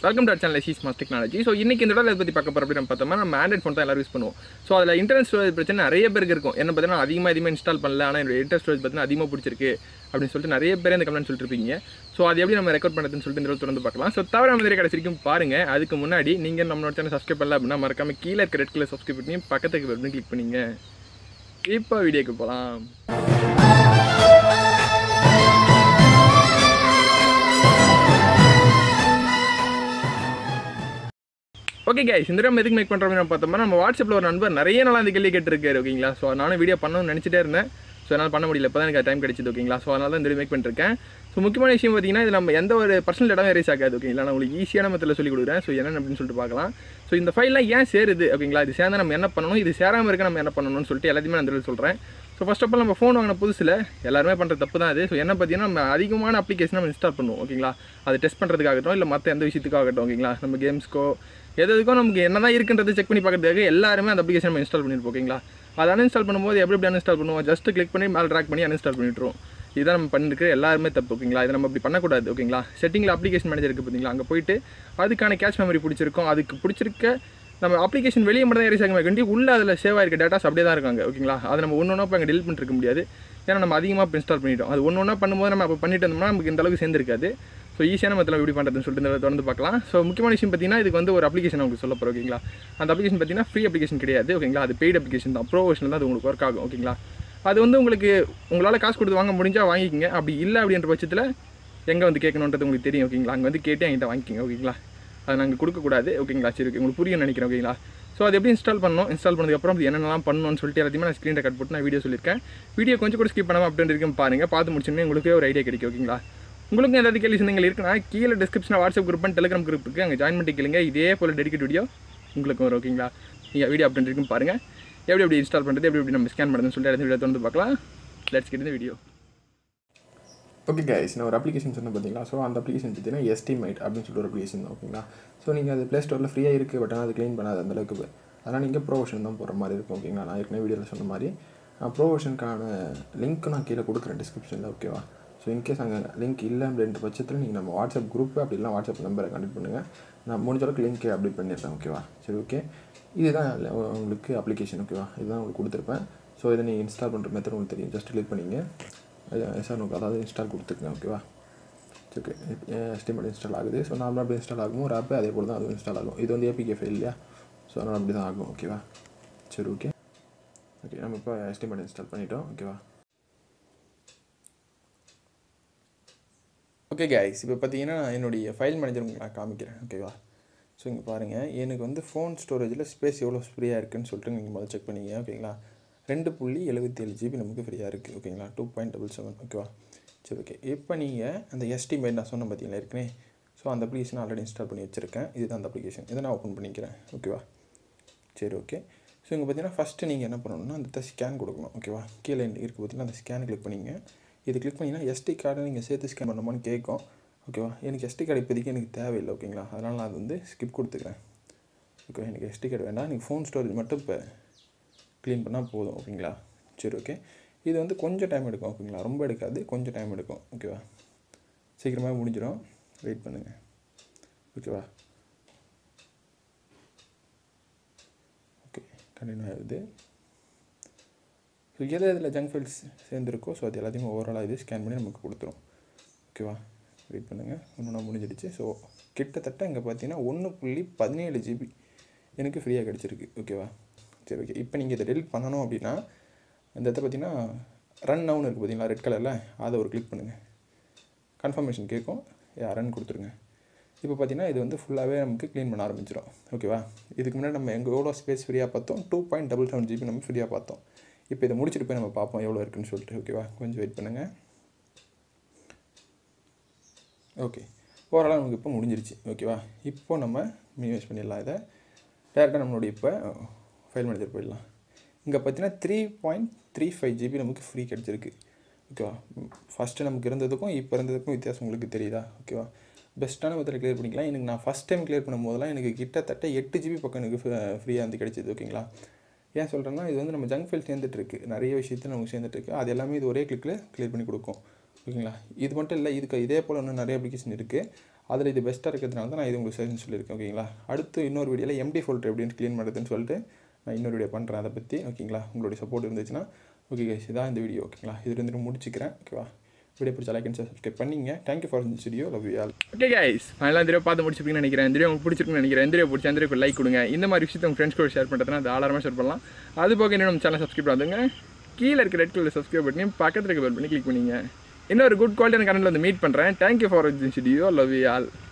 welcome to channel C smart technology so இன்னைக்கு இந்த இதை பற்றி பார்க்க போகிற அப்படின்னு பார்த்தோம்னா நம்ம ஆண்ட்ராய்ட் ஃபோன் தான் எல்லாரும் யூஸ் பண்ணுவோம் ஸோ அதில் இன்டர்னல் ஸ்டோரேஜ் பிரச்சனை நிறைய பேருக்கு இருக்கும் என்ன பார்த்தீங்கன்னா அதிகமாக எதுவுமே இன்ஸ்டால் பண்ணல ஆனால் என்னோட இன்டர் ஸ்டோரேஜ் பார்த்தீங்கன்னா அதிகமாக பிடிச்சிருக்கு அப்படின்னு சொல்லிட்டு நிறைய பேர் இந்த கமெண்ட் சொல்லிட்டு இருப்பீங்க ஸோ அது எப்படி நம்ம ரெக்கார்ட் பண்ணுறதுன்னு சொல்லிட்டு இந்த தொடர்ந்து பார்க்கலாம் ஸோ தவிர மாதிரி கடைசி வரைக்கும் பாருங்க அதுக்கு முன்னாடி நீங்கள் நம்மளோட சேனல் சப்ஸ்கிரைப் பண்ணல அப்படின்னா மறக்காம கீழே இருக்க ரெட் கலர் சப்ஸ்கிரைப் பண்ணி பக்கத்துக்கு பண்ணி கிளிக் பண்ணிங்க இப்போ வீடியோக்கு போகலாம் ஓகே கைஸ் இந்த நம்ம எதுக்கு மேக் பண்ணுறோம் அப்படின்னு பார்த்தோம்னா நம்ம வாட்ஸ்அப்பில் ஒரு நண்பர் நிறைய நாளாக அந்த கேள்வி கேட்டிருக்காரு ஓகேங்களா ஸோ நானும் வீடியோ பண்ணணும்னு நினச்சிட்டே இருந்தேன் ஸோ என்னால் பண்ண முடியல இப்போ தான் எனக்கு டைம் கிடைச்சிது ஓகேங்களா ஸோ அதனால தான் இந்த மேக் பண்ணிருக்கேன் ஸோ முக்கியமான விஷயம் பார்த்தீங்கன்னா இது நம்ம எந்த ஒரு பர்சனல் இடம் எரேஸ் ஆகாது ஓகேங்களா நான் உங்களுக்கு ஈஸியான மெத்தில் சொல்லி கொடுக்குறேன் ஸோ என்னென்ன அப்படின்னு சொல்லிட்டு பார்க்கலாம் ஸோ இந்த ஃபைல்லாம் ஏன் சேருது ஓகேங்களா இது சேர்ந்தா நம்ம என்ன பண்ணணும் இது சேராமல் இருக்க நம்ம என்ன பண்ணணும்னு சொல்லிட்டு எல்லாத்தையுமே நான் இந்த சொல்கிறேன் ஸோ ஃபஸ்ட் ஆஃப் ஆல் நம்ம ஃபோன் வாங்கின புதுசில் எல்லாருமே பண்ணுற தப்பு தான் அது ஸோ என்ன பார்த்தீங்கன்னா நம்ம அதிகமான அப்ளிகேஷன் நம்ம இன்ஸ்டால் பண்ணுவோம் ஓகேங்களா அது டெஸ்ட் பண்ணுறதுக்காகட்டும் இல்லை மற்ற எந்த விஷயத்துக்காகட்டும் ஓகேங்களா நம்ம கேம்ஸ்க்கோ எது எதுக்கும் நமக்கு என்ன தான் இருக்குன்றது செக் பண்ணி பார்க்கறதுக்காக எல்லாருமே அந்த அப்ளிகேஷன் நம்ம இன்ஸ்டால் பண்ணியிருப்போம் ஓகேங்களா அதை அன்இன்ஸ்டால் பண்ணும்போது எப்படி எப்படி அன்இன்ஸ்டால் பண்ணுவோம் ஜஸ்ட் கிளிக் பண்ணி மேலே ட்ராக் பண்ணி அன்இன்ஸ்டால் பண்ணிட்டுருவோம் இதுதான் நம்ம பண்ணிருக்கிற எல்லாருமே தப்பு ஓகேங்களா இதை நம்ம அப்படி பண்ணக்கூடாது ஓகேங்களா செட்டிங்கில் அப்ளிகேஷன் மேனேஜர் இருக்குது பார்த்தீங்களா அங்கே போயிட்டு அதுக்கான கேட்ச் மெமரி பிடிச்சிருக்கும் அதுக்கு பிடிச்சிருக்க நம்ம அப்ளிகேஷன் வெளியே மட்டும் தான் ஏறி சேர்க்க வேண்டி உள்ள அதில் சேவ் ஆயிருக்க டேட்டாஸ் அப்படியே தான் இருக்காங்க ஓகேங்களா அதை நம்ம ஒன்று ஒன்றா இப்போ அங்கே டெலிட் பண்ணிருக்க முடியாது ஏன்னா நம்ம அதிகமாக இன்ஸ்டால் பண்ணிட்டோம் அது ஒன்று ஒன்றா பண்ணும்போது நம்ம அப்போ பண்ணிட்டு இருந்தோம்னா நமக்கு இந்த அளவுக்கு சேர்ந்துருக்காது ஸோ ஈஸியான மெத்தில் எப்படி பண்ணுறதுன்னு சொல்லிட்டு இந்த தொடர்ந்து பார்க்கலாம் ஸோ முக்கியமான விஷயம் பார்த்தீங்கன்னா இதுக்கு வந்து ஒரு அப்ளிகேஷன் உங்களுக்கு சொல்ல போகிறோம் ஓகேங்களா அந்த அப்ளிகேஷன் பார்த்தீங்கன்னா ஃப்ரீ அப்ளிகேஷன் கிடையாது ஓகேங்களா அது பெய்ட் அப்ளிகேஷன் தான் ப்ரோ தான் அது உங்களுக்கு ஒர்க் ஆகும் ஓகேங்களா அது வந்து உங்களுக்கு உங்களால் காசு கொடுத்து வாங்க முடிஞ்சால் வாங்கிக்கங்க அப்படி இல்லை அப்படின்ற பட்சத்தில் எங்கே வந்து கேட்கணுன்றது உங்களுக்கு தெரியும் ஓகேங்களா அங்கே வந்து கேட்டு என்கிட்ட வாங்கிக்கோங்க ஓகேங்களா அதை நாங்கள் கொடுக்கக்கூடாது ஓகேங்களா சரி ஓகே உங்களுக்கு புரியும் நினைக்கிறேன் ஓகேங்களா ஸோ அது எப்படி இன்ஸ்டால் பண்ணணும் இன்ஸ்டால் பண்ணதுக்கப்புறம் அது என்னென்னலாம் பண்ணணும்னு சொல்லிட்டு எல்லாத்தையுமே நான் ஸ்க்ரீன் ரெக்கார்ட் போட்டு நான் வீடியோ சொல்லியிருக்கேன் வீடியோ கொஞ்சம் கூட ஸ்கிப் பண்ணாமல் அப்படின்னு இருக்கும் பாருங்கள் பார்த்து முடிச்சுன்னு உங்களுக்கு ஒரு ஐடியா கிடைக்கும் ஓகேங்களா உங்களுக்கு ஏதாவது கேள்வி சொந்தங்கள் இருக்குன்னா கீழே டிஸ்கிரிப்ஷனில் WhatsApp group and Telegram group இருக்குது அங்கே ஜாயின் பண்ணி கேளுங்க இதே போல் டெடிக்கேட் வீடியோ உங்களுக்கு வரும் ஓகேங்களா நீங்கள் வீடியோ அப்படின்னு இருக்கும் பாருங்கள் எப்படி எப்படி இன்ஸ்டால் பண்ணுறது எப்படி எப்படி நம்ம ஸ்கேன் பண்ணுறதுன்னு சொல்லிட்டு வீடியோ தொடர்ந்து பார்க்கலாம் லெட்ஸ் கெட் இந்த வீடியோ ஓகே கைஸ் நான் ஒரு அப்ளிகேஷன் சொன்னேன் பார்த்தீங்களா ஸோ அந்த அப்ளிகேஷன் பார்த்தீங்கன்னா எஸ்டிமேட் அப்படின்னு சொல்லிட்டு ஒரு அப்ளிகேஷன் தான் ஓகேங்களா ஸோ நீங்கள் அது ப்ளே ஸ்டோரில் ஃப்ரீயாக இருக்குது பட் ஆனால் அது க்ளீன் பண்ணாது அந்தளவுக்கு அதனால் நீங்கள் ப்ரோ வெர்ஷன் தான் போகிற மாதிரி இருக்கும் ஓகேங்களா நான் ஏற்கனவே வீடியோவில் சொன்ன மாதிரி ப்ரோ வெர்ஷனுக்கான லிங்க் நான் கீழே கொடுக்குறேன் டிஸ்கிரிப்ஷனில் ஓகேவா ஸோ இன்கேஸ் அங்கே லிங்க் இல்லை அப்படின்ற பட்சத்தில் நீங்கள் நம்ம வாட்ஸ்அப் குரூப் அப்படி இல்லை வாட்ஸ்அப் நம்பரை கனெக்ட் பண்ணுங்கள் நான் முடிஞ்ச அளவுக்கு லிங்க் அப்டேட் பண்ணிடுறேன் ஓகேவா சரி ஓகே இதுதான் உங்களுக்கு அப்ளிகேஷன் ஓகேவா இதுதான் உங்களுக்கு கொடுத்துருப்பேன் ஸோ இதை நீங்கள் இன்ஸ்டால் பண்ணுற மெத்தட் உங்களுக்கு தெரியும் ஜஸ்ட் கிளிக் பண்ணிங்க சார் உங்களுக்கு அதாவது இன்ஸ்டால் கொடுத்துருங்க ஓகேவா ஓகே எஸ்டிமேட் இன்ஸ்டால் ஆகுது ஸோ நார்மலாக அப்படி இன்ஸ்டால் ஆகும் ஒரு ஆப்பு அதே போல் தான் அதுவும் இன்ஸ்டால் ஆகும் இது வந்து ஏபிகே ஃபைல் இல்லையா ஸோ அதனால் அப்படி தான் ஆகும் ஓகேவா சரி ஓகே ஓகே நம்ம இப்போ எஸ்டிமேட் இன்ஸ்டால் பண்ணிட்டோம் ஓகேவா ஓகே கைஸ் இப்போ பார்த்தீங்கன்னா என்னுடைய ஃபைல் மேனேஜர் உங்களுக்கு நான் காமிக்கிறேன் ஓகேவா ஸோ இங்கே பாருங்கள் எனக்கு வந்து ஃபோன் ஸ்டோரேஜில் ஸ்பேஸ் எவ்வளோ ஃப்ரீயாக இருக்குன்னு சொல்லிட்டு நீங்கள் முதல்ல செக் பண்ணிங்க ஓகேங்களா ரெண்டு புள்ளி எழுபத்தி ஏழு ஜிபி நமக்கு ஃப்ரீயாக இருக்குது ஓகேங்களா டூ பாயிண்ட் டபுள் செவன் ஓகேவா சரி ஓகே இப்போ நீங்கள் அந்த எஸ்டிமேட் நான் சொன்னேன் பார்த்தீங்களா ஏற்கனவே ஸோ அந்த அப்ளிகேஷன் ஆல்ரெடி இன்ஸ்டால் பண்ணி வச்சுருக்கேன் இதுதான் அந்த அப்ளிகேஷன் இதை நான் ஓப்பன் பண்ணிக்கிறேன் ஓகேவா சரி ஓகே ஸோ இங்கே பார்த்தீங்கன்னா ஃபஸ்ட்டு நீங்கள் என்ன பண்ணணும்னா அந்த ஸ்கேன் கொடுக்கணும் ஓகேவா கீழே இருக்குது பார்த்தீங்கன்னா அந்த ஸ்கேனை கிளிக் பண்ணிங்க இது கிளிக் பண்ணிங்கன்னா எஸ்டி கார்டை நீங்கள் சேர்த்து ஸ்கேன் பண்ணணுமான்னு கேட்கும் ஓகேவா எனக்கு எஸ்டி கார்டு இப்போதைக்கு எனக்கு தேவையில்லை ஓகேங்களா அதனால் நான் அது வந்து ஸ்கிப் கொடுத்துக்கிறேன் ஓகே எனக்கு எஸ்டி கார்டு வேண்டாம் எனக்கு ஃபோன் ஸ்டோரேஜ் மட்டும் இப்போ க்ளீன் பண்ணால் போதும் ஓகேங்களா சரி ஓகே இது வந்து கொஞ்சம் டைம் எடுக்கும் ஓகேங்களா ரொம்ப எடுக்காது கொஞ்சம் டைம் எடுக்கும் ஓகேவா சீக்கிரமாக முடிஞ்சிடும் வெயிட் பண்ணுங்கள் ஓகேவா ஓகே கண்டினியூ ஆகுது ஸோ எது இதில் ஜங்க் ஃபைல்ஸ் சேர்ந்துருக்கோ ஸோ அது எல்லாத்தையுமே ஓவராலாக இது ஸ்கேன் பண்ணி நமக்கு கொடுத்துரும் ஓகேவா வெயிட் பண்ணுங்கள் ஒன்று முடிஞ்சிடுச்சு ஸோ கிட்டத்தட்ட இங்கே பார்த்தீங்கன்னா ஒன்று புள்ளி பதினேழு ஜிபி எனக்கு ஃப்ரீயாக கிடச்சிருக்கு ஓகேவா சரி ஓகே இப்போ நீங்கள் இதை டெலிட் பண்ணணும் அப்படின்னா இந்த இடத்த பார்த்தீங்கன்னா ரன் நவுன் இருக்குது பார்த்தீங்களா ரெட் கலரில் அதை ஒரு கிளிக் பண்ணுங்கள் கன்ஃபர்மேஷன் கேட்கும் ரன் கொடுத்துருங்க இப்போ பார்த்தீங்கன்னா இது வந்து ஃபுல்லாகவே நமக்கு க்ளீன் பண்ண ஆரம்பிச்சிடும் ஓகேவா இதுக்கு முன்னாடி நம்ம எங்கள் எவ்வளோ ஸ்பேஸ் ஃப்ரீயாக பார்த்தோம் two point double seven GB நம்ம ஃப்ரீயாக பார்த்தோம் இப்போ இதை முடிச்சுட்டு போய் நம்ம பார்ப்போம் எவ்வளோ இருக்குன்னு சொல்லிட்டு ஓகேவா கொஞ்சம் வெயிட் பண்ணுங்கள் ஓகே ஓவராலாக நமக்கு இப்போ முடிஞ்சிருச்சு ஓகேவா இப்போ நம்ம மினிமைஸ் பண்ணிடலாம் இதை டேரெக்டாக நம்மளுடைய இப்போ ஃபைல் மேனேஜர் போயிடலாம் இங்கே பார்த்தீங்கன்னா three point three five GB நமக்கு ஃப்ரீ கிடச்சிருக்கு ஓகேவா ஃபஸ்ட்டு நமக்கு இருந்ததுக்கும் இப்போ இருந்ததுக்கும் வித்தியாசம் உங்களுக்கு தெரியுதா ஓகேவா பெஸ்ட்டான மெத்தடில் கிளியர் பண்ணிக்கலாம் எனக்கு நான் ஃபஸ்ட் டைம் கிளியர் பண்ணும் போதெல்லாம் எனக்கு கிட்டத்தட்ட எட்டு ஜிபி பக்கம் எனக்கு ஃப்ரீயாக வந்து கிடச்சிது ஓகேங்களா ஏன் சொல்கிறேன்னா இது வந்து நம்ம ஜங்க் ஃபைல் சேர்ந்துட்டுருக்கு நிறைய விஷயத்தில் நமக்கு சேர்ந்துட்டுருக்கு அது எல்லாமே இது ஒரே கிளிக்கில் கிளியர் பண்ணி கொடுக்கும் ஓகேங்களா இது மட்டும் இல்லை இதுக்கு இதே போல் இன்னும் நிறைய அப்ளிகேஷன் இருக்குது அதில் இது பெஸ்ட்டாக இருக்கிறதுனால தான் நான் இது உங்களுக்கு சஜன் சொல்லியிருக்கேன் ஓகேங்களா அடுத்து இன்னொரு வீடியோவில் எம்டி ஃபோல்டர் எப்படின்னு க்ளீன் பண்ணுறதுன்னு சொல்லிட்டு நான் இன்னொரு வீடியோ பண்ணுறேன் அதை பற்றி ஓகேங்களா உங்களுடைய சப்போர்ட் இருந்துச்சுன்னா ஓகே கைஸ் இதான் இந்த வீடியோ ஓகேங்களா இது இருந்துட்டு முடிச்சுக்கிறேன் ஓகேவா வீடியோ பிடிச்ச லைக் அண்ட் சப்ஸ்கிரைப் பண்ணிங்க thank you for this video love you all okay guys ஃபைனலாக இந்த வீடியோ பார்த்து முடிச்சிருப்பீங்கன்னு நினைக்கிறேன் இந்த வீடியோ உங்களுக்கு பிடிச்சிருக்குன்னு நினைக்கிறேன் இந்த வீடியோ பிடிச்ச அந்த வீடியோ லைக் கொடுங்க இந்த மாதிரி விஷயத்தை உங்கள் ஃப்ரெண்ட்ஸ் கூட ஷேர் பண்ணுறதுனா தாராளமாக ஷேர் பண்ணலாம் அது போக இன்னும் நம்ம சேனல் சப்ஸ்கிரைப் பண்ணுங்க கீழே இருக்க ரெட் கலர் சப்ஸ்கிரைப் பண்ணி பக்கத்தில் இருக்க பெல் பண்ணி கிளிக் பண்ணிங்க இன்னொரு குட் குவாலிட்டியான கரண்டில் வந்து மீட் பண்ணுறேன் thank you for this video love you all